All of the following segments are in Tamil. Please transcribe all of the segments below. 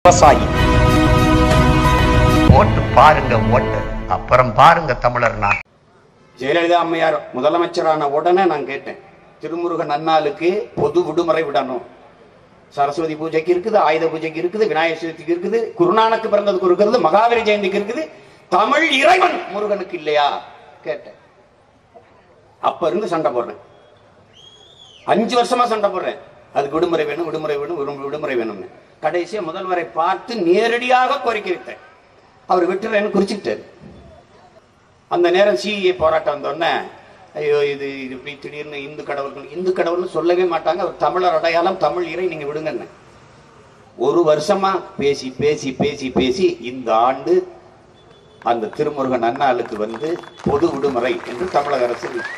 விவசாயி ஓட்டு பாருங்க ஓட்டு அப்புறம் பாருங்க தமிழர் நான் ஜெயலலிதா அம்மையார் முதலமைச்சரான உடனே நான் கேட்டேன் திருமுருகன் நன்னாளுக்கு பொது விடுமுறை விடணும் சரஸ்வதி பூஜைக்கு இருக்குது ஆயுத பூஜைக்கு இருக்குது விநாயகர் சதுர்த்திக்கு இருக்குது குருநானக்கு பிறந்ததுக்கு இருக்குது மகாவீர ஜெயந்திக்கு இருக்குது தமிழ் இறைவன் முருகனுக்கு இல்லையா கேட்டேன் அப்ப இருந்து சண்டை போடுறேன் அஞ்சு வருஷமா சண்டை போடுறேன் அதுக்கு விடுமுறை வேணும் விடுமுறை வேணும் விடும்- விடுமுறை வேணும்னு கடைசியா முதல்வரை பார்த்து நேரடியாக கோரிக்கை வைத்தேன் அவர் விட்டுறேன்னு குறிச்சுக்கிட்டாரு அந்த நேரம் சிஏ போராட்டம் வந்தோடனே ஐயோ இது இது இப்படி திடீர்னு இந்து கடவுள்கள் இந்து கடவுள்னு சொல்லவே மாட்டாங்க அவர் தமிழர் அடையாளம் தமிழ் இறை நீங்க விடுங்கன்னு ஒரு வருஷமா பேசி பேசி பேசி பேசி இந்த ஆண்டு அந்த திருமுருகன் அண்ணாளுக்கு வந்து பொது விடுமுறை என்று தமிழக அரசு அறிவித்தது.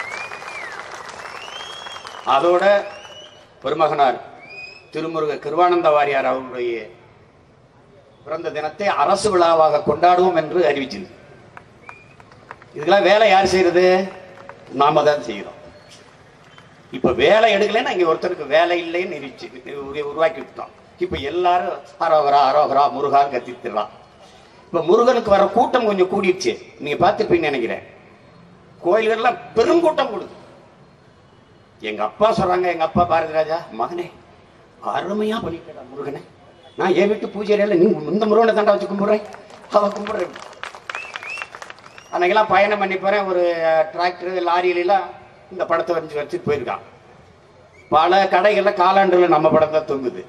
அதோட பெருமகனார் திருமுருக கிருவானந்த வாரியார் அவருடைய பிறந்த தினத்தை அரசு விழாவாக கொண்டாடுவோம் என்று அறிவிச்சது இதுக்கெல்லாம் வேலை யார் செய்யறது நாம தான் செய்யறோம் இப்ப வேலை எடுக்கலைன்னா இங்க ஒருத்தருக்கு வேலை இல்லைன்னு நிறுவிச்சு உரு- உருவாக்கி விட்டோம் இப்ப எல்லாரும் அரோகரா அரோகரா முருகான்னு கத்திட்டுறான் இப்ப முருகனுக்கு வர கூட்டம் கொஞ்சம் கூடிடுச்சு நீங்க பார்த்துருப்பீங்கன்னு நினைக்கிறேன் கோயில்கள்லாம் பெருங்கூட்டம் கூடுது எங்க அப்பா சொல்றாங்க எங்க அப்பா பாரதி ராஜா மகனே அருமையா பண்ணிட்டா முருகனை நான் என் வீட்டு பூஜையில நீ இந்த முருகனை தாண்டா வச்சு கும்பிடுறேன் அவ கும்பிடுறேன் அன்னைக்கெல்லாம் பயணம் பண்ணி போறேன் ஒரு டிராக்டர் லாரியிலாம் இந்த படத்தை வரைஞ்சு வச்சுட்டு போயிருக்கான் பல கடைகள்ல காலாண்டுல நம்ம படம் தான் தொங்குது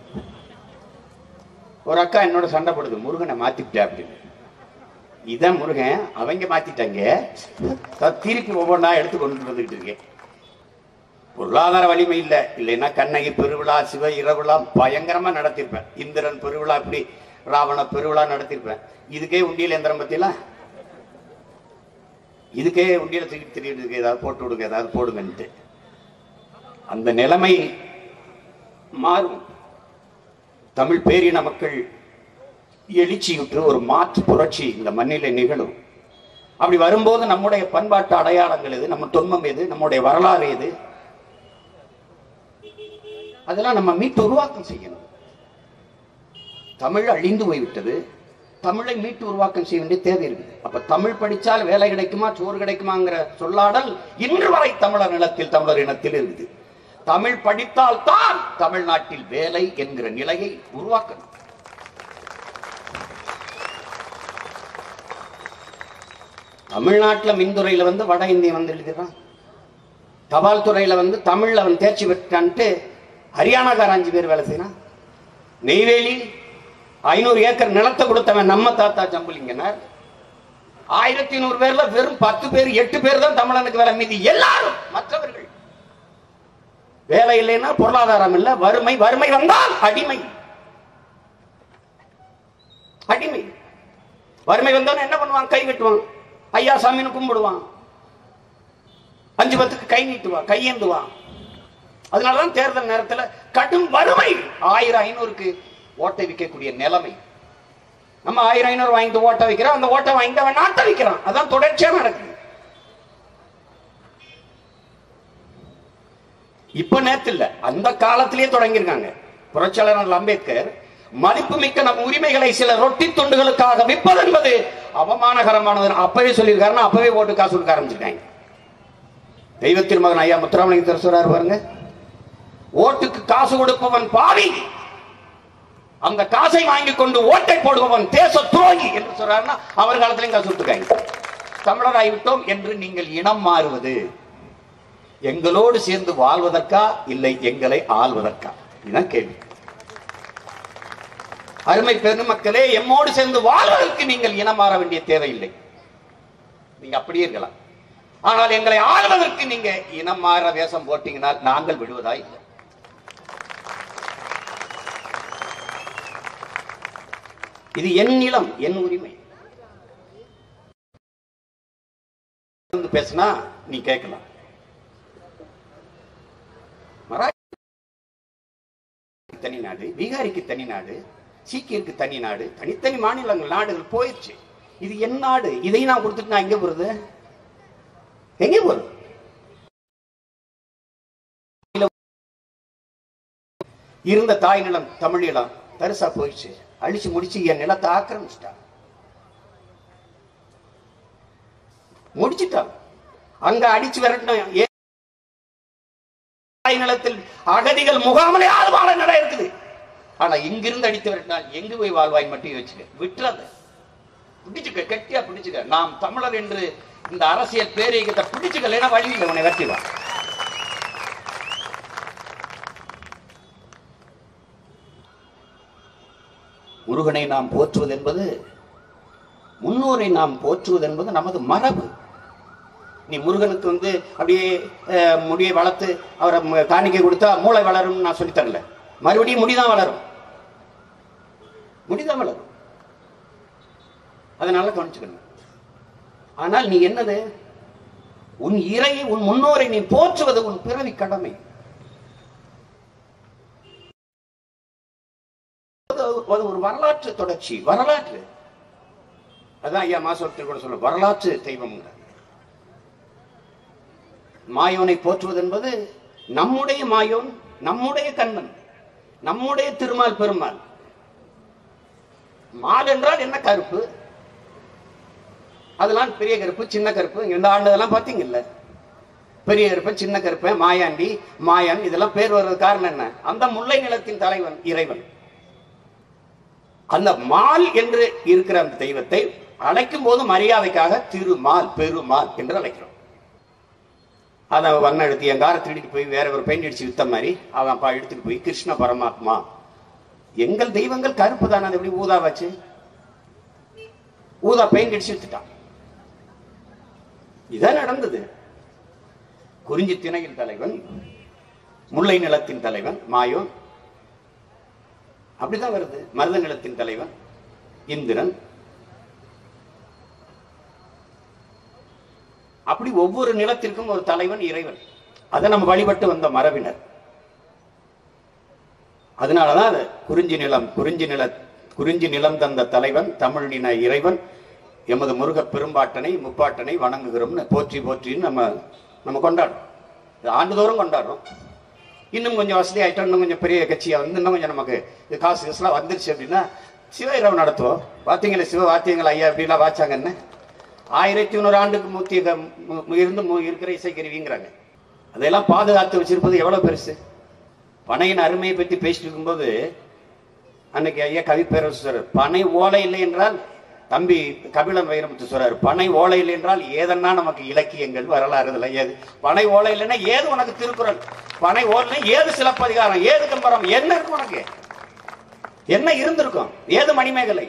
ஒரு அக்கா என்னோட சண்டை போடுது முருகனை மாத்திட்டேன் அப்படின்னு இதான் முருகன் அவங்க மாத்திட்டாங்க நான் திருப்பி ஒவ்வொன்றா எடுத்து கொண்டு வந்துகிட்டு இருக்கேன் பொருளாதார வலிமை இல்லை இல்லைன்னா கண்ணகி பெருவிழா சிவ இரவிழா பயங்கரமா நடத்திருப்பேன் இந்திரன் பெருவிழா இப்படி ராவண பெருவிழா நடத்திருப்பேன் இதுக்கே உண்டியல் எந்திரம் பத்திலாம் இதுக்கே உண்டியல தூக்கி திரியிருக்கு ஏதாவது போட்டு விடுங்க ஏதாவது போடுங்கன்ட்டு அந்த நிலைமை மாறும் தமிழ் பேரின மக்கள் எழுச்சியுற்று ஒரு மாற்று புரட்சி இந்த மண்ணிலே நிகழும் அப்படி வரும்போது நம்முடைய பண்பாட்டு அடையாளங்கள் எது நம்ம தொன்மம் எது நம்முடைய வரலாறு எது அதெல்லாம் நம்ம மீட்டு உருவாக்கம் செய்யணும் தமிழ் அழிந்து போய்விட்டது தமிழை மீட்டு உருவாக்கம் செய்ய வேண்டிய தேவை இருக்குது அப்ப தமிழ் படிச்சால் வேலை கிடைக்குமா சோறு கிடைக்குமாங்கிற சொல்லாடல் இன்று வரை தமிழர் நிலத்தில் தமிழர் இனத்தில் இருக்குது தமிழ் படித்தால் தான் தமிழ்நாட்டில் வேலை என்கிற நிலையை உருவாக்கணும் தமிழ்நாட்டுல மின்துறையில வந்து வட இந்தியன் வந்து எழுதிடுறான் தபால் துறையில வந்து தமிழ்ல அவன் தேர்ச்சி பெற்றான்ட்டு ஹரியானாக்கார அஞ்சு பேர் வேலை செய்யறான் நெய்வேலி ஐநூறு ஏக்கர் நிலத்தை கொடுத்தவன் நம்ம தாத்தா ஜம்புலிங்கனார் ஆயிரத்தி நூறு பேர்ல வெறும் பத்து பேர் எட்டு பேர் தான் தமிழனுக்கு வேலை மீதி எல்லாரும் மற்றவர்கள் வேலை இல்லைன்னா பொருளாதாரம் இல்ல வறுமை வறுமை வந்தால் அடிமை அடிமை வறுமை வந்தவன என்ன பண்ணுவான் கை கட்டுவான் ஐயா சாமின்னு கும்பிடுவான் அஞ்சு பத்துக்கு கை நீட்டுவான் கையேந்துவான் அதனாலதான் தேர்தல் நேரத்துல கடும் வறுமை ஆயிரம் ஐநூறுக்கு ஓட்டை விற்கக்கூடிய நிலைமை நம்ம ஆயிரம் ஐநூறு வாங்கிட்டு ஓட்டை வைக்கிறோம் அந்த ஓட்டை வாங்கிட்டு அவன் நாட்டை விற்கிறான் அதான் தொடர்ச்சியா நடக்குது இப்ப நேத்து இல்ல அந்த காலத்திலேயே தொடங்கியிருக்காங்க புரட்சியாளர் அம்பேத்கர் மதிப்புமிக்க நம் உரிமைகளை சில ரொட்டி துண்டுகளுக்காக விற்பது என்பது அவமானகரமானது அப்பவே சொல்லியிருக்காருன்னா அப்பவே ஓட்டு காசு கொடுக்க ஆரம்பிச்சிருக்காங்க தெய்வ திருமகன் ஐயா முத்துராமலிங்க சொல்றாரு பாருங்க ஓட்டுக்கு காசு கொடுப்பவன் பாவி அந்த காசை வாங்கி கொண்டு ஓட்டை போடுபவன் தேச துரோகி என்று சொல்றாருன்னா அவர் காலத்திலையும் காசு கொடுத்துருக்காங்க தமிழராகிவிட்டோம் என்று நீங்கள் இனம் மாறுவது எங்களோடு சேர்ந்து வாழ்வதற்கா இல்லை எங்களை ஆள்வதற்கா இதுதான் கேள்வி அருமை பெருமக்களே எம்மோடு சேர்ந்து வாழ்வதற்கு நீங்கள் இனம் மாற வேண்டிய தேவையில்லை நீங்க அப்படியே இருக்கலாம் ஆனால் எங்களை ஆள்வதற்கு நீங்க இனம் மாற வேஷம் போட்டீங்கன்னா நாங்கள் விடுவதா இல்லை இது என் நிலம் என் உரிமை இருந்து பேசினா நீ கேட்கலாம் மராட்டி தனி நாடு பீகாரிக்கு தனி நாடு சீக்கியருக்கு தனி நாடு தனித்தனி மாநிலங்கள் நாடுகள் போயிடுச்சு இது என் நாடு இதை நான் கொடுத்துட்டு நான் எங்க போறது எங்க போறது இருந்த தாய் நிலம் தமிழ் நிலம் தரிசா போயிடுச்சு அழிச்சு முடிச்சு என் நிலத்தை ஆக்கிரமிச்சிட்டான் முடிச்சிட்டான் அங்க அடிச்சு விரட்டணும் ஏன் தாய் நிலத்தில் அகதிகள் முகாமிலே ஆள் வாழ நட இருக்குது ஆனா இங்கிருந்து அடித்து விரட்டினால் எங்கு போய் வாழ்வாய் மட்டும் வச்சுக்க விட்டுறாத பிடிச்சுக்க கெட்டியா பிடிச்சுக்க நாம் தமிழர் என்று இந்த அரசியல் பேரியக்கத்தை பிடிச்சுக்கலைன்னா வழி இல்லை உன்னை வெற்றி வா முருகனை நாம் போற்றுவது என்பது முன்னோரை நாம் போற்றுவது என்பது நமது மரபு நீ முருகனுக்கு வந்து அப்படியே அஹ், முடியை வளர்த்து அவரை ம- காணிக்கை கொடுத்தா மூளை வளரும்னு நான் சொல்லித் தரல மறுபடியும் முடிதான் வளரும் முடிதான் வளரும் அதனால கவனிச்சுக்கணும் ஆனால் நீ என்னது உன் இறையை உன் முன்னோரை நீ போற்றுவது உன் பிறவி கடமை அது அது ஒரு வரலாற்று தொடர்ச்சி வரலாற்று அதான் ஐயா மாசத்தில் கூட சொல்ல வரலாற்று தெய்வம் மாயோனை போற்றுவது என்பது நம்முடைய மாயோன் நம்முடைய கண்ணன் நம்முடைய திருமால் பெருமாள் மால் என்றால் என்ன கருப்பு அதெல்லாம் பெரிய கருப்பு சின்ன கருப்பு இந்த ஆண்டதெல்லாம் பார்த்தீங்கல்ல பெரிய கருப்பு சின்ன கருப்பு மாயாண்டி மாயன் இதெல்லாம் பேர் வர்றது காரணம் என்ன அந்த முல்லை நிலத்தின் தலைவன் இறைவன் அந்த மால் என்று இருக்கிற அந்த தெய்வத்தை அழைக்கும் போது மரியாதைக்காக திருமால் பெருமாள் என்று அழைக்கிறோம் அதை வண்ண எடுத்து என் காரை திருடிட்டு போய் வேற ஒரு பெயிண்ட் அடிச்சு வித்த மாதிரி அவன் அப்பா எடுத்துட்டு போய் கிருஷ்ண பரமாத்மா எங்கள் தெய்வங்கள் கருப்பு தானே அது எப்படி ஊதா வச்சு ஊதா பெயிண்ட் அடிச்சு வித்துட்டான் இதான் நடந்தது குறிஞ்சி திணையின் தலைவன் முல்லை நிலத்தின் தலைவன் மாயோன் அப்படிதான் வருது மருத நிலத்தின் தலைவன் இந்திரன் அப்படி ஒவ்வொரு நிலத்திற்கும் ஒரு தலைவன் இறைவன் அதை நம்ம வழிபட்டு வந்த மரபினர் அதனாலதான் அது குறிஞ்சி நிலம் குறிஞ்சி நில குறிஞ்சி நிலம் தந்த தலைவன் தமிழ் நின இறைவன் எமது முருக பெரும்பாட்டனை முப்பாட்டனை வணங்குகிறோம்னு போற்றி போற்றின்னு நம்ம நம்ம கொண்டாடுறோம் இது ஆண்டுதோறும் கொண்டாடுறோம் இன்னும் கொஞ்சம் வசதி ஆயிட்டோம் இன்னும் கொஞ்சம் பெரிய கட்சியா வந்து இன்னும் கொஞ்சம் நமக்கு இது காசு காசுலாம் வந்துருச்சு அப்படின்னா சிவ இரவு நடத்துவோம் பார்த்தீங்களா சிவ வாத்தியங்கள் ஐயா அப்படிலாம் வாச்சாங்க என்ன ஆயிரத்தி நூறு ஆண்டுக்கு மூத்திய க- மு- மு- இருந்து மு- இருக்கிற இசைக்கருவிங்கிறாங்க அதையெல்லாம் பாதுகாத்து வச்சிருப்பது எவ்வளவு பெருசு பனையின் அருமையை பற்றி பேசிட்டு இருக்கும்போது அன்னைக்கு ஐயா கவி பேரரசர் பனை ஓலை இல்லை என்றால் தம்பி கபிலன் வைரமுத்து சொல்றாரு பனை ஓலை இல்லை என்றால் ஏதன்னா நமக்கு இலக்கியங்கள் வரலாறு இதெல்லாம் ஏது பனை ஓலை இல்லைன்னா ஏது உனக்கு திருக்குறள் பனை ஓலை ஏது சிலப்பதிகாரம் ஏது கம்பரம் என்ன இருக்கு உனக்கு என்ன இருந்திருக்கும் ஏது மணிமேகலை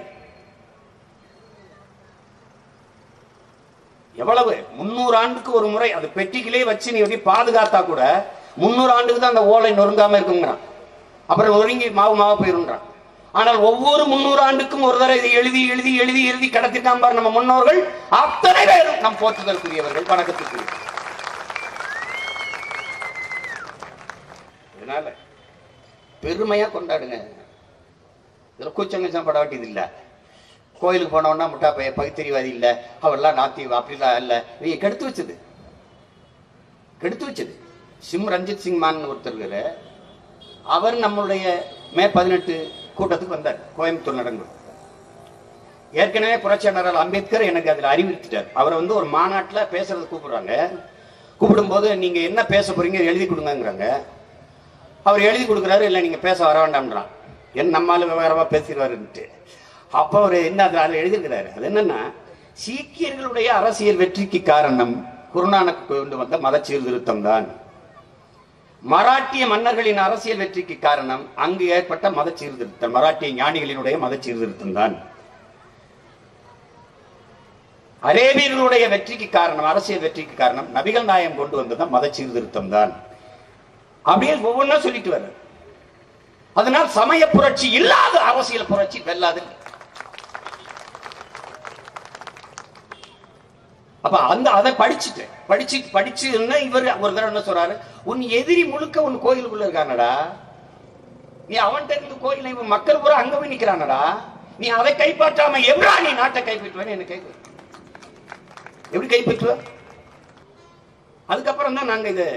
எவ்வளவு முன்னூறு ஆண்டுக்கு ஒரு முறை அது பெட்டிக்கிலே வச்சு நீ எப்படி பாதுகாத்தா கூட முன்னூறு ஆண்டுக்கு தான் அந்த ஓலை நொறுங்காம இருக்குங்கிறான் அப்புறம் நொறுங்கி மாவு மாவு போயிருன்றான் ஆனால் ஒவ்வொரு முன்னூறு ஆண்டுக்கும் ஒரு தடவை இதை எழுதி எழுதி எழுதி எழுதி கடத்திருக்காம பாரு நம்ம முன்னோர்கள் அத்தனை பேரும் நம் போற்றுதலுக்குரியவர்கள் வணக்கத்துக்குரியவர்கள் இதனால பெருமையா கொண்டாடுங்க இதுல கூச்சங்கச்சம் பட வேண்டியது இல்லை கோயிலுக்கு போனவொன்னா முட்டா பைய பகுத்தறிவாதி இல்ல அவெல்லாம் நாத்தி அப்படிலாம் இல்ல இவங்க கெடுத்து வச்சது கெடுத்து வச்சது சிம் ரஞ்சித் சிங் மான் ஒருத்தர் இருக்காரு. அவர் நம்மளுடைய மே பதினெட்டு கூட்டத்துக்கு வந்தார் கோயம்புத்தூர் நடந்தது ஏற்கனவே புரட்சியாளர் அம்பேத்கர் எனக்கு அதுல அறிவுறுத்திட்டார் அவரை வந்து ஒரு மாநாட்டுல பேசுறது கூப்பிடுறாங்க கூப்பிடும்போது நீங்க என்ன பேச போறீங்க எழுதி கொடுங்கங்கிறாங்க அவர் எழுதி கொடுக்குறாரு இல்லை நீங்க பேச வர வேண்டாம்ன்றான் என் நம்மால விவகாரமா பேசிடுவாருன்ட்டு அப்ப அவர் என்ன அதுல அதுல எழுதியிருக்கிறாரு அது என்னன்னா சீக்கியர்களுடைய அரசியல் வெற்றிக்கு காரணம் குருநானக் கொண்டு வந்த மத சீர்திருத்தம் தான் மராட்டிய மன்னர்களின் அரசியல் வெற்றிக்கு காரணம் அங்கு ஏற்பட்ட மத சீர்திருத்தம் மராட்டிய ஞானிகளினுடைய மத சீர்திருத்தம் தான் அரேபியர்களுடைய வெற்றிக்கு காரணம் அரசியல் வெற்றிக்கு காரணம் நபிகள் நாயம் கொண்டு வந்தது மத சீர்திருத்தம் தான் அப்படியே ஒவ்வொன்றா சொல்லிட்டு வர்றாரு அதனால் சமய புரட்சி இல்லாத அரசியல் புரட்சி வெல்லாது அப்ப அந்த அதை படிச்சுட்டு படிச்சு படிச்சு என்ன இவர் ஒரு தடவை என்ன சொல்றாரு உன் எதிரி முழுக்க உன் கோயிலுக்குள்ள இருக்கானடா நீ அவன்கிட்ட இருந்து கோயில் இவன் மக்கள் பூரா அங்க போய் நிக்கிறானடா நீ அதை கைப்பற்றாம எவ்வளா நீ நாட்டை கைப்பற்றுவேன்னு என்ன கேட்கு எப்படி கைப்பற்றுவ அதுக்கப்புறம் தான் நாங்க இது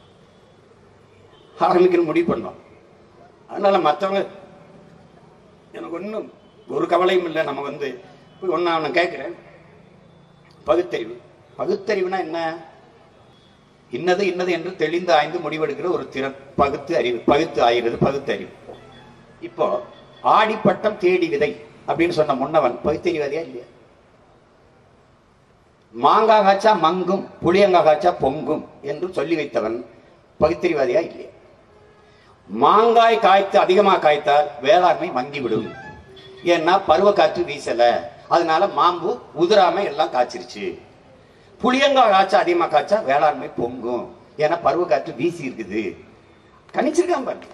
ஆரம்பிக்கணும் முடிவு பண்ணோம் அதனால மற்றவங்க எனக்கு ஒன்றும் ஒரு கவலையும் இல்லை நம்ம வந்து போய் ஒன்று அவனை கேட்குறேன் பகுத்தறிவு பகுத்தறிவுனா என்ன இன்னது இன்னது என்று தெளிந்து ஆய்ந்து முடிவெடுக்கிற ஒரு திறன் பகுத்து அறிவு பகுத்து ஆகிறது பகுத்தறிவு இப்போ ஆடிப்பட்டம் தேடி விதை அப்படின்னு சொன்ன முன்னவன் பகுத்தறிவாதியா இல்லையா மாங்காய் காய்ச்சா மங்கும் புளியங்காய் காய்ச்சா பொங்கும் என்று சொல்லி வைத்தவன் பகுத்தறிவாதியா இல்லையா மாங்காய் காய்த்து அதிகமாக காய்த்தால் வேளாண்மை மங்கிவிடும் ஏன்னா பருவ காற்று வீசல அதனால மாம்பு உதிராம எல்லாம் காய்ச்சிருச்சு புளியங்காய் காய்ச்சா அதிகமாக காய்ச்சா வேளாண்மை பொங்கும் ஏன்னா பருவ காற்று வீசி இருக்குது கணிச்சிருக்கான் பாருங்க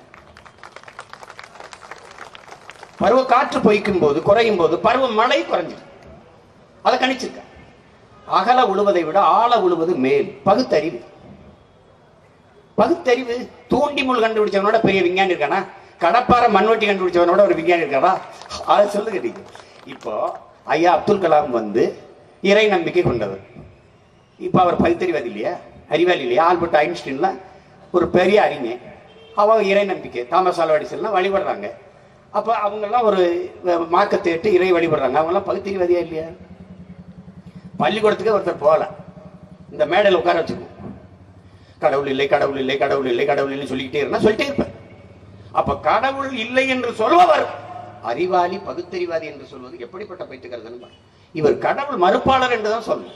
பருவ காற்று பொய்க்கும் போது குறையும் போது பருவ மழை குறைஞ்சிடும் அதை கணிச்சிருக்க அகல உழுவதை விட ஆழ உழுவது மேல் பகுத்தறிவு பகுத்தறிவு தூண்டி முள் கண்டுபிடிச்சவனோட பெரிய விஞ்ஞானி இருக்கானா கடப்பாறை மண்வெட்டி கண்டுபிடிச்சவனோட ஒரு விஞ்ஞானி இருக்கானா அதை சொல்லுங்க நீங்க இப்போ ஐயா அப்துல் கலாம் வந்து இறை நம்பிக்கை கொண்டவர் இப்போ அவர் பகுத்தறிவாதி இல்லையா அறிவாளி இல்லையா ஆல்பர்ட் ஐன்ஸ்டீன்லாம் ஒரு பெரிய அறிஞர் அவங்க இறை நம்பிக்கை தாமஸ் ஆல்வா எடிசன்லாம் வழிபடுறாங்க அப்போ அவங்கெல்லாம் ஒரு மார்க்கத்தை எட்டு இறை வழிபடுறாங்க அவங்கெல்லாம் பகுத்தறிவாதியா இல்லையா பள்ளிக்கூடத்துக்கு ஒருத்தர் போகல இந்த மேடையில் உட்கார வச்சுக்கணும் கடவுள் இல்லை கடவுள் இல்லை கடவுள் இல்லை கடவுள் இல்லைன்னு சொல்லிக்கிட்டே இருந்தா சொல்லிட்டே இருப்பார் அப்ப கடவுள் இல்லை என்று சொல்பவர் அறிவாளி பகுத்தறிவாதி என்று சொல்வது எப்படிப்பட்ட பைத்துக்கிறது இவர் கடவுள் மறுப்பாளர் என்றுதான் சொல்லணும்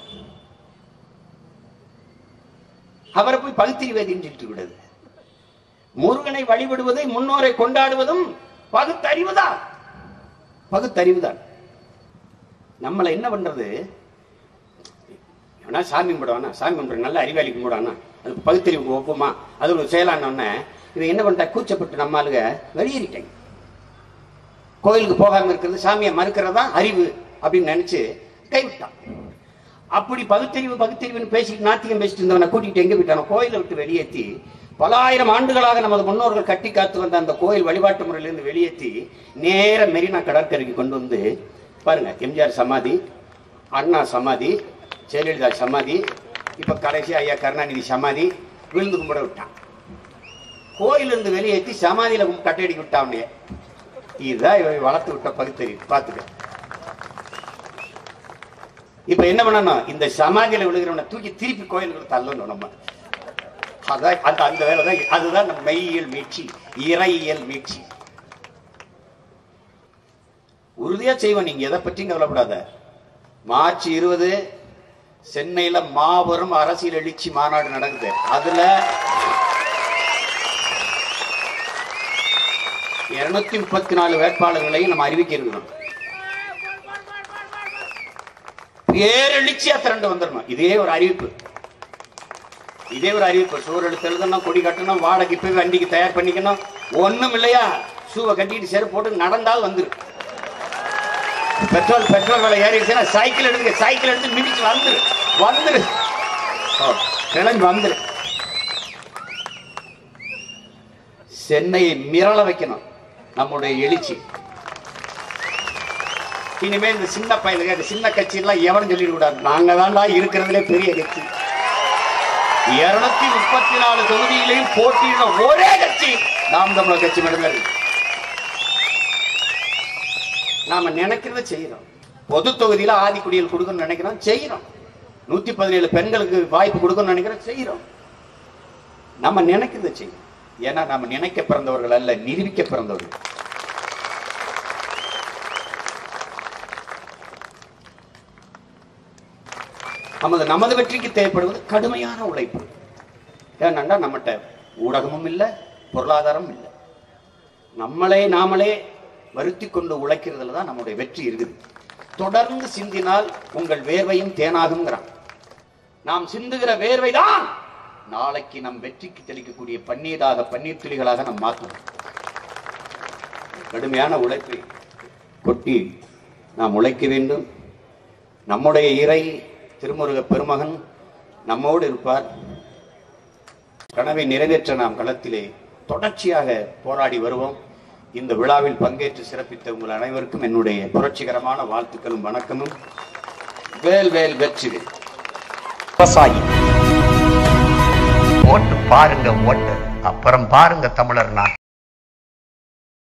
அவரை போய் பகுத்தறிவாதின்னு சொல்லிட்டு விடுது முருகனை வழிபடுவதை முன்னோரை கொண்டாடுவதும் பகுத்தறிவுதான் பகுத்தறிவுதான் நம்மளை என்ன பண்றது வேணா சாமி கும்பிடுவானா சாமி கும்பிட நல்ல அறிவாளி கும்பிடுவானா அது பகுத்தறிவுக்கு ஒப்புமா அது ஒரு செயலானோடனே இவன் என்ன பண்ணிட்டா கூச்சப்பட்டு நம்ம ஆளுங்க வெளியேறிட்டாங்க கோயிலுக்கு போகாம இருக்கிறது சாமியை மறுக்கிறதா அறிவு அப்படின்னு நினைச்சு கைவிட்டான் அப்படி பகுத்தறிவு பகுத்தறிவுன்னு பேசிட்டு நாத்தியம் பேசிட்டு இருந்தவனை கூட்டிட்டு எங்க விட்டானோ கோயிலை விட்டு வெளியேற்றி பல ஆயிரம் ஆண்டுகளாக நமது முன்னோர்கள் கட்டி காத்து வந்த அந்த கோயில் வழிபாட்டு முறையிலிருந்து வெளியேற்றி நேர மெரினா கடற்கரைக்கு கொண்டு வந்து பாருங்க எம்ஜிஆர் சமாதி அண்ணா சமாதி ஜெயலலிதா சமாதி இப்ப கடைசி ஐயா கருணாநிதி சமாதி விழுந்து கும்பிட விட்டான் கோயிலிருந்து வெளியேற்றி சமாதியில கும்- கட்டடிக்க விட்டான் அவனைய. இதுதான் இவன் வளர்த்து விட்ட பகுத்தறிவு பார்த்துக்க இப்ப என்ன பண்ணணும் இந்த சமாதியில விழுகிறவனை தூக்கி திருப்பி கோயிலுக்கு தள்ளணும் நம்ம அதான் அந்த அந்த வேலை தான் அதுதான் நம்ம மெய்யியல் மீட்சி இறையியல் மீட்சி உறுதியா செய்வோம் நீங்க எதை பற்றியும் கவலைப்படாத மார்ச் இருபது சென்னையில மாபெரும் அரசியல் எழுச்சி மாநாடு நடக்குது அதுல இருநூத்தி முப்பத்தி நாலு வேட்பாளர்களையும் நம்ம அறிவிக்க இருக்கிறோம் பேரெழுச்சியா திரண்டு வந்துடணும் இதே ஒரு அறிவிப்பு இதே ஒரு அறிவிப்பு சோறு எடுத்து எழுதணும் கொடி கட்டணும் வாடகை போய் வண்டிக்கு தயார் பண்ணிக்கணும் ஒண்ணும் இல்லையா ஷூவை கட்டிட்டு செருப்பு போட்டு நடந்தால் வந்துரு பெட்ரோல் பெட்ரோல் விலை ஏறிடுச்சுன்னா சைக்கிள் எடுங்க சைக்கிள் எடுத்து மிதிச்சு வந்துரு வந்துரு ஓ, கிளம்பி வந்துரு சென்னையை மிரள வைக்கணும் நம்முடைய எழுச்சி இனிமே இந்த சின்ன பையனுக்கு இந்த சின்ன கட்சி எல்லாம் எவனும் சொல்லிட கூடாது நாங்க தான்டா இருக்கிறதுலே பெரிய கட்சி இருநூத்தி முப்பத்தி நாலு தொகுதியிலையும் போட்டியிட ஒரே கட்சி நாம் தமிழர் கட்சி மட்டும்தான் இருக்கு நாம நினைக்கிறத செய்யறோம் பொது தொகுதியில ஆதி குடியல் கொடுக்கணும்னு நினைக்கிறோம் செய்யறோம் நூத்தி பதினேழு பெண்களுக்கு வாய்ப்பு கொடுக்கணும்னு நினைக்கிறோம் செய்யறோம் நம்ம நினைக்கிறத செய்யணும் ஏன்னா நாம நினைக்க பிறந்தவர்கள் அல்ல நிரூபிக்க பிறந்தவர்கள் நமது நமது வெற்றிக்கு தேவைப்படுவது கடுமையான உழைப்பு ஏன்னா நம்மகிட்ட ஊடகமும் இல்லை பொருளாதாரமும் இல்லை நம்மளே நாமளே வருத்தி கொண்டு உழைக்கிறதுல தான் நம்முடைய வெற்றி இருக்குது தொடர்ந்து சிந்தினால் உங்கள் வேர்வையும் தேனாகுங்கிறான் நாம் சிந்துகிற வேர்வை தான் நாளைக்கு நம் வெற்றிக்கு தெளிக்கக்கூடிய பன்னீராக பன்னீர் துளிகளாக நாம் மாற்றணும் கடுமையான உழைப்பை கொட்டி நாம் உழைக்க வேண்டும் நம்முடைய இறை திருமுருக பெருமகன் நம்மோடு இருப்பார் கனவை நிறைவேற்ற நாம் களத்திலே தொடர்ச்சியாக போராடி வருவோம் இந்த விழாவில் பங்கேற்று சிறப்பித்த உங்கள் அனைவருக்கும் என்னுடைய புரட்சிகரமான வாழ்த்துக்களும் வணக்கமும் வேல் வேல் வெற்றி வேல் விவசாயி ஓட்டு பாருங்க ஓட்டு அப்புறம் பாருங்க தமிழர் நான்